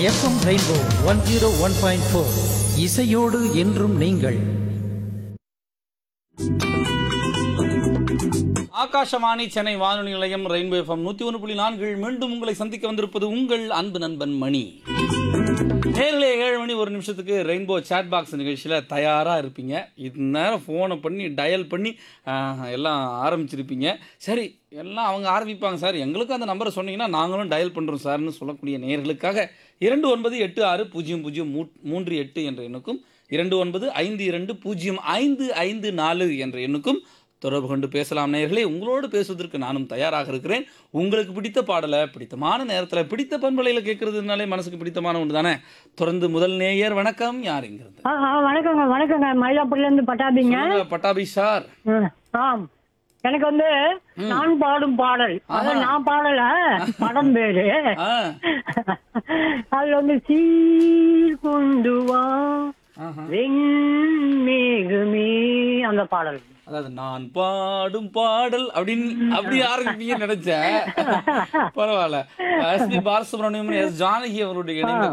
FM rainbow one zero one point four இசையோடு என்றும் நீங்கள் ஆகாஷவாணி சென்னை வானொலி நிலையம் ரெயின்போ எஃப்எம் நூத்தி ஒன்று புள்ளி நான்கில் மீண்டும் உங்களை சந்திக்க வந்திருப்பது உங்கள் அன்பு நண்பன் மணி நேரிலே ஏழு மணி ஒரு நிமிஷத்துக்கு ரெயின்போ சேட் பாக்ஸ் நிகழ்ச்சியில் தயாராக இருப்பீங்க இந்நேரம் ஃபோனை பண்ணி டயல் பண்ணி ஆஹ், எல்லாம் ஆரம்பிச்சிருப்பீங்க சரி எல்லாம் அவங்க ஆரம்பிப்பாங்க சார் எங்களுக்கும் அந்த நம்பரை சொன்னீங்கன்னா நாங்களும் டயல் பண்ணுறோம் சார்னு சொல்லக்கூடிய நேர்களுக்காக இரண்டு ஒன்பது எட்டு ஆறு பூஜ்ஜியம் பூஜ்ஜியம் மூ மூன்று எட்டு என்ற எண்ணுக்கும் இரண்டு ஒன்பது ஐந்து இரண்டு பூஜ்ஜியம் ஐந்து ஐந்து நாலு என்ற எண்ணுக்கும் தொடர்பு கொண்டு பேசலாம் நேயர்களே உங்களோடு பேசுவதற்கு நானும் தயாராக இருக்கிறேன் உங்களுக்கு பிடித்த பாடலை பிடித்தமான நேரத்தில் பிடித்த பண்பலையில் கேட்கறதுனாலே மனசுக்கு பிடித்தமான ஒன்று தானே தொடர்ந்து முதல் நேயர் வணக்கம் யாருங்கிறது ஆ ஆ, வணக்கங்க வணக்கங்க மயிலாப்பூர்ல இருந்து பட்டாபிங்க சொல்லுங்க, பட்டாபி சார் ம், ஆம் எனக்கு வந்து நான் பாடும் பாடல் அதான் நான் பாடல படம் பேரு ஆ அதுல வந்து சீர் கொண்டு வா ஆஹா. வெண்மேகுமே அந்த பாடல் அதாவது நான் பாடும் பாடல் அப்படின்னு அப்படி ஆரம்பிப்பீங்கன்னு நினைச்சேன் பரவாயில்ல S P Balasubrahmanyam S Janaki அவருடைய இணைந்த